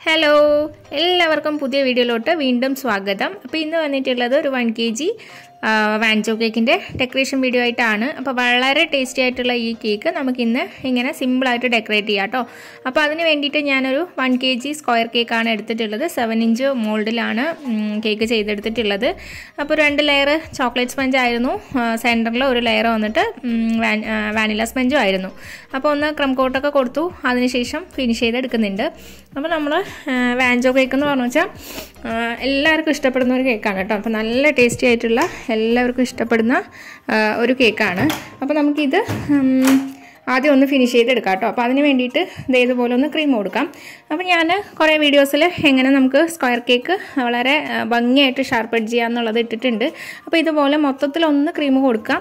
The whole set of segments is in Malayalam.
ഹലോ എല്ലാവർക്കും പുതിയ വീഡിയോയിലോട്ട് വീണ്ടും സ്വാഗതം അപ്പോൾ ഇന്ന് വന്നിട്ടുള്ളത് ഒരു വൺ കെ ജി വാൻജോ കേക്കിൻ്റെ ഡെക്കറേഷൻ വീഡിയോ ആയിട്ടാണ് അപ്പോൾ വളരെ ടേസ്റ്റി ആയിട്ടുള്ള ഈ കേക്ക് നമുക്കിന്ന് ഇങ്ങനെ സിമ്പിളായിട്ട് ഡെക്കറേറ്റ് ചെയ്യാം കേട്ടോ അപ്പോൾ അതിന് വേണ്ടിയിട്ട് ഞാനൊരു വൺ കെ ജി സ്ക്വയർ കേക്കാണ് എടുത്തിട്ടുള്ളത് സെവൻ ഇഞ്ച് മോൾഡിലാണ് കേക്ക് ചെയ്തെടുത്തിട്ടുള്ളത് അപ്പോൾ രണ്ട് ലെയർ ചോക്ലേറ്റ് സ്പഞ്ച് ആയിരുന്നു സെൻറ്ററിൽ ഒരു ലെയർ വന്നിട്ട് വാനില സ്പഞ്ചും ആയിരുന്നു അപ്പോൾ ഒന്ന് ക്രം കോട്ടൊക്കെ കൊടുത്തു അതിനുശേഷം ഫിനിഷ് ചെയ്തെടുക്കുന്നുണ്ട് അപ്പോൾ നമ്മൾ വാൻജോ കേക്ക് എന്ന് പറഞ്ഞു വെച്ചാൽ എല്ലാവർക്കും ഇഷ്ടപ്പെടുന്ന ഒരു കേക്കാണ് കേട്ടോ അപ്പോൾ നല്ല ടേസ്റ്റി ആയിട്ടുള്ള എല്ലാവർക്കും ഇഷ്ടപ്പെടുന്ന ഒരു കേക്കാണ് അപ്പോൾ നമുക്കിത് ആദ്യം ഒന്ന് ഫിനിഷ് ചെയ്തെടുക്കാം കേട്ടോ അപ്പോൾ അതിന് വേണ്ടിയിട്ട് ഇതേതുപോലെ ഒന്ന് ക്രീം കൊടുക്കാം അപ്പോൾ ഞാൻ കുറേ വീഡിയോസിൽ എങ്ങനെ നമുക്ക് സ്ക്വയർ കേക്ക് വളരെ ഭംഗിയായിട്ട് ഷാർപ്പ് ചെയ്യാം എന്നുള്ളത് ഇട്ടിട്ടുണ്ട് അപ്പോൾ ഇതുപോലെ മൊത്തത്തിൽ ഒന്ന് ക്രീം കൊടുക്കാം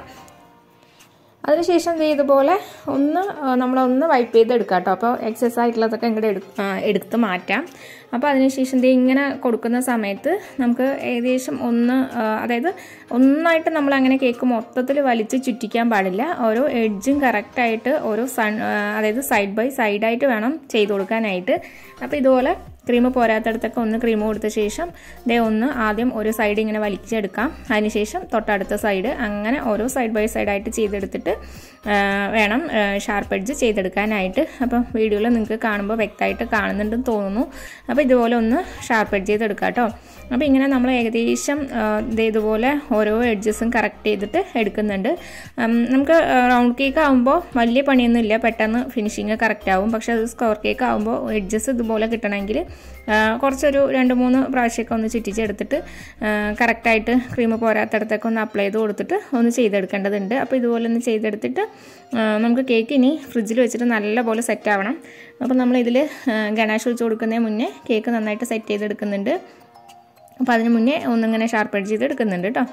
അതിനുശേഷം ഇതുപോലെ ഒന്ന് നമ്മളൊന്ന് വൈപ്പ് ചെയ്ത് എടുക്കാം കേട്ടോ അപ്പോൾ എക്സസ് ആയിട്ടുള്ളതൊക്കെ ഇങ്ങോട്ട് എടു എടുത്ത് മാറ്റാം അപ്പോൾ അതിനുശേഷം ഇത് ഇങ്ങനെ കൊടുക്കുന്ന സമയത്ത് നമുക്ക് ഏകദേശം ഒന്ന് അതായത് ഒന്നായിട്ട് നമ്മൾ അങ്ങനെ കേക്ക് മൊത്തത്തിൽ വലിച്ച് ചുറ്റിക്കാൻ പാടില്ല ഓരോ എഡ്ജും കറക്റ്റായിട്ട് ഓരോ സൺ അതായത് സൈഡ് ബൈ സൈഡായിട്ട് വേണം ചെയ്ത് കൊടുക്കാനായിട്ട് അപ്പോൾ ഇതുപോലെ ക്രീം പോരാത്തടത്തൊക്കെ ഒന്ന് ക്രീം കൊടുത്ത ശേഷം ദേ ഒന്ന് ആദ്യം ഒരു സൈഡ് ഇങ്ങനെ വലിച്ചെടുക്കാം അതിനുശേഷം തൊട്ടടുത്ത സൈഡ് അങ്ങനെ ഓരോ സൈഡ് ബൈ സൈഡായിട്ട് ചെയ്തെടുത്തിട്ട് വേണം ഷാർപ്പ് എഡ്ജ് ചെയ്തെടുക്കാനായിട്ട് അപ്പം വീഡിയോയിൽ നിങ്ങൾക്ക് കാണുമ്പോൾ വ്യക്തമായിട്ട് കാണുന്നുണ്ടെന്ന് തോന്നുന്നു അപ്പോൾ ഇതുപോലെ ഒന്ന് ഷാർപ്പ് എഡ്ജ് ചെയ്തെടുക്കാം കേട്ടോ അപ്പോൾ ഇങ്ങനെ നമ്മൾ ഏകദേശം ഇതുപോലെ ഓരോ എഡ്ജസും കറക്റ്റ് ചെയ്തിട്ട് എടുക്കുന്നുണ്ട് നമുക്ക് റൗണ്ട് കേക്ക് ആകുമ്പോൾ വലിയ പണിയൊന്നുമില്ല പെട്ടെന്ന് ഫിനിഷിങ് കറക്റ്റ് ആവും പക്ഷേ അത് സ്ക്വയർ കേക്ക് ആകുമ്പോൾ എഡ്ജസ് ഇതുപോലെ കിട്ടണമെങ്കിൽ കുറച്ചൊരു രണ്ട് മൂന്ന് പ്രാവശ്യമൊക്കെ ഒന്ന് ചുറ്റിച്ചെടുത്തിട്ട് കറക്റ്റായിട്ട് ക്രീം പോരാത്തടത്തൊക്കെ ഒന്ന് അപ്ലൈ ചെയ്ത് കൊടുത്തിട്ട് ഒന്ന് ചെയ്തെടുക്കേണ്ടതുണ്ട് അപ്പോൾ ഇതുപോലെ ഒന്ന് ചെയ്തെടുത്തിട്ട് നമുക്ക് കേക്ക് ഇനി ഫ്രിഡ്ജിൽ വെച്ചിട്ട് നല്ലപോലെ സെറ്റ് ആവണം അപ്പോൾ നമ്മളിതിൽ ഗണേഷ് ഒഴിച്ച് കൊടുക്കുന്നതിന് മുന്നേ കേക്ക് നന്നായിട്ട് സെറ്റ് ചെയ്തെടുക്കുന്നുണ്ട് അപ്പോൾ അതിന് മുന്നേ ഒന്നിങ്ങനെ ഷാർപ്പ് എഡ്ജ് ചെയ്ത് എടുക്കുന്നുണ്ട് കേട്ടോ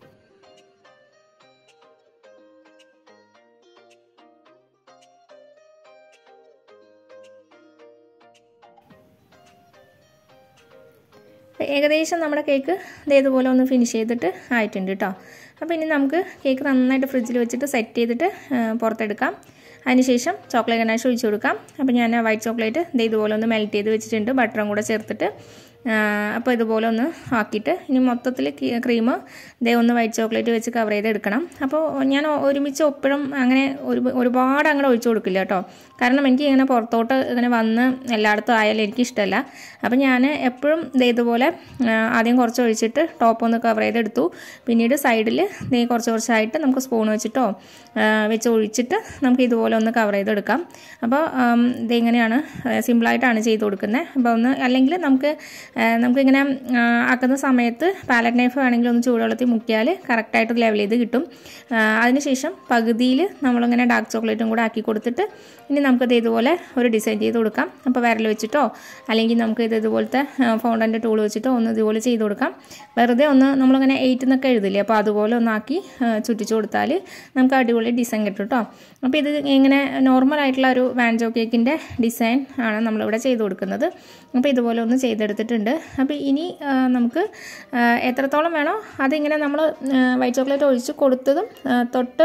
ഏകദേശം നമ്മുടെ കേക്ക് ഇതേതുപോലെ ഒന്ന് ഫിനിഷ് ചെയ്തിട്ട് ആയിട്ടുണ്ട് കേട്ടോ അപ്പോൾ ഇനി നമുക്ക് കേക്ക് നന്നായിട്ട് ഫ്രിഡ്ജിൽ വെച്ചിട്ട് സെറ്റ് ചെയ്തിട്ട് പുറത്തെടുക്കാം അതിനുശേഷം ചോക്ലേറ്റ് ഗനാഷ് ഒഴിച്ചു കൊടുക്കാം അപ്പോൾ ഞാൻ വൈറ്റ് ചോക്ലേറ്റ് ഇത് ഇതുപോലെ ഒന്ന് മെൽറ്റ് ചെയ്ത് വെച്ചിട്ടുണ്ട് ബട്ടറും കൂടെ ചേർത്തിട്ട് അപ്പോൾ ഇതുപോലെ ഒന്ന് ആക്കിയിട്ട് ഇനി മൊത്തത്തിൽ ക്രീം ഇതേ ഒന്ന് വൈറ്റ് ചോക്ലേറ്റ് വെച്ച് കവർ ചെയ്ത് എടുക്കണം അപ്പോൾ ഞാൻ ഒരുമിച്ച് ഒപ്പഴും അങ്ങനെ ഒരു ഒരുപാട് അങ്ങനെ ഒഴിച്ചു കൊടുക്കില്ല കേട്ടോ കാരണം എനിക്ക് ഇങ്ങനെ പുറത്തോട്ട് ഇങ്ങനെ വന്ന് എല്ലായിടത്തും ആയാലും എനിക്ക് ഇഷ്ടമല്ല അപ്പോൾ ഞാൻ എപ്പോഴും ഇതേ ഇതുപോലെ ആദ്യം കുറച്ച് ഒഴിച്ചിട്ട് ടോപ്പ് ഒന്ന് കവർ ചെയ്തെടുത്തു പിന്നീട് സൈഡിൽ ഇതേ കുറച്ച് കുറച്ചായിട്ട് നമുക്ക് സ്പൂൺ വെച്ചിട്ടോ വെച്ച് ഒഴിച്ചിട്ട് നമുക്ക് ഇതുപോലെ ഒന്ന് കവർ ചെയ്തെടുക്കാം അപ്പോൾ ഇതിങ്ങനെയാണ് സിമ്പിളായിട്ടാണ് ചെയ്ത് കൊടുക്കുന്നത് അപ്പോൾ ഒന്ന് അല്ലെങ്കിൽ നമുക്ക് നമുക്കിങ്ങനെ ആക്കുന്ന സമയത്ത് പാലറ്റ് നൈഫ് വേണമെങ്കിൽ ഒന്ന് ചൂടുവെള്ളത്തിൽ മുക്കിയാൽ കറക്റ്റായിട്ട് ലെവൽ ചെയ്ത് കിട്ടും അതിനുശേഷം പകുതിയിൽ നമ്മളിങ്ങനെ ഡാർക്ക് ചോക്ലേറ്റും കൂടെ ആക്കി കൊടുത്തിട്ട് ഇനി നമുക്കത് ഇതുപോലെ ഒരു ഡിസൈൻ ചെയ്ത് കൊടുക്കാം അപ്പോൾ വിരൽ വെച്ചിട്ടോ അല്ലെങ്കിൽ നമുക്ക് ഇത് ഇതുപോലത്തെ ഫൗണ്ടൻ്റെ ടൂൾ വെച്ചിട്ടോ ഒന്ന് ഇതുപോലെ ചെയ്ത് കൊടുക്കാം വെറുതെ ഒന്ന് നമ്മളിങ്ങനെ എയ്റ്റ് എന്നൊക്കെ എഴുതില്ലേ അപ്പോൾ അതുപോലെ ഒന്നാക്കി ചുറ്റിച്ചു കൊടുത്താൽ നമുക്ക് അടിപൊളി ഡിസൈൻ കിട്ടും കേട്ടോ അപ്പോൾ ഇത് ഇങ്ങനെ നോർമൽ ആയിട്ടുള്ള ഒരു വാൻജോ കേക്കിൻ്റെ ഡിസൈൻ ആണ് നമ്മളിവിടെ ചെയ്ത് കൊടുക്കുന്നത് അപ്പോൾ ഇതുപോലെ ഒന്ന് ചെയ്തെടുത്തിട്ടുണ്ട് അപ്പോൾ ഇനി നമുക്ക് എത്രത്തോളം വേണോ അതിങ്ങനെ നമ്മൾ വൈറ്റ് ചോക്ലേറ്റ് ഒഴിച്ച് കൊടുത്തതും തൊട്ട്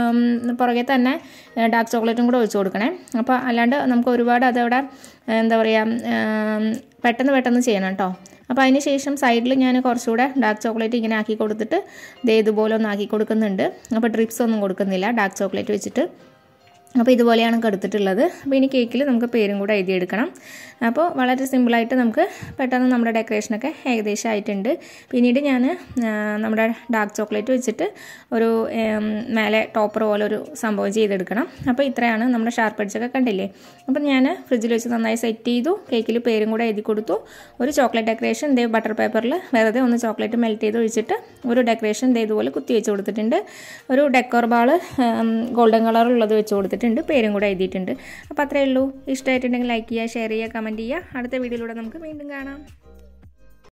പുറകെ തന്നെ ഡാർക്ക് ചോക്ലേറ്റും കൂടെ ഒഴിച്ച് കൊടുക്കണേ അപ്പോൾ അല്ലാണ്ട് നമുക്ക് ഒരുപാട് അതവിടെ എന്താ പറയുക പെട്ടെന്ന് പെട്ടെന്ന് ചെയ്യണം കേട്ടോ അപ്പോൾ അതിന് ശേഷം സൈഡിൽ ഞാൻ കുറച്ചുകൂടെ ഡാർക്ക് ചോക്ലേറ്റ് ഇങ്ങനെ ആക്കി കൊടുത്തിട്ട് ദേ ഇതുപോലെ ഒന്ന് ആക്കി കൊടുക്കുന്നുണ്ട് അപ്പോൾ ഡ്രിപ്സ് ഒന്നും കൊടുക്കുന്നില്ല ഡാർക്ക് ചോക്ലേറ്റ് വെച്ചിട്ട് അപ്പോൾ ഇതുപോലെയാണ് കൊടുത്തിട്ടുള്ളത് അപ്പോൾ ഇനി കേക്കിൽ നമുക്ക് പേരും കൂടെ എഴുതിയെടുക്കണം അപ്പോൾ വളരെ സിമ്പിളായിട്ട് നമുക്ക് പെട്ടെന്ന് നമ്മുടെ ഡെക്കറേഷനൊക്കെ ഏകദേശം ആയിട്ടുണ്ട് പിന്നീട് ഞാൻ നമ്മുടെ ഡാർക്ക് ചോക്ലേറ്റ് വെച്ചിട്ട് ഒരു മേലെ ടോപ്പർ പോലെ ഒരു സംഭവം ചെയ്തെടുക്കണം അപ്പോൾ ഇത്രയാണ് നമ്മുടെ ഷാർപ്പ് എഡ്ജൊക്കെ കണ്ടില്ലേ അപ്പോൾ ഞാൻ ഫ്രിഡ്ജിൽ വെച്ച് നന്നായി സെറ്റ് ചെയ്തു കേക്കിൽ പേരും കൂടെ എഴുതി കൊടുത്തു ഒരു ചോക്ലേറ്റ് ഡെക്കറേഷൻ ഇതേ ബട്ടർ പേപ്പറിൽ വെറുതെ ഒന്ന് ചോക്ലേറ്റ് മെൽറ്റ് ചെയ്ത് ഒഴിച്ചിട്ട് ഒരു ഡെക്കറേഷൻ ഇതേ ഇതുപോലെ കുത്തി വെച്ച് കൊടുത്തിട്ടുണ്ട് ഒരു ഡെക്കോർ ബാൾ ഗോൾഡൻ കളറുള്ളത് വെച്ച് കൊടുത്തിട്ടുണ്ട് പേരും കൂടെ എഴുതിയിട്ടുണ്ട് അപ്പോൾ അത്രയേ ഉള്ളൂ ഇഷ്ടമായിട്ടുണ്ടെങ്കിൽ ലൈക്ക് ചെയ്യുക ഷെയർ ചെയ്യുക കമൻറ്റ് ചെയ്യുക അടുത്ത വീഡിയോയിലൂടെ നമുക്ക് വീണ്ടും കാണാം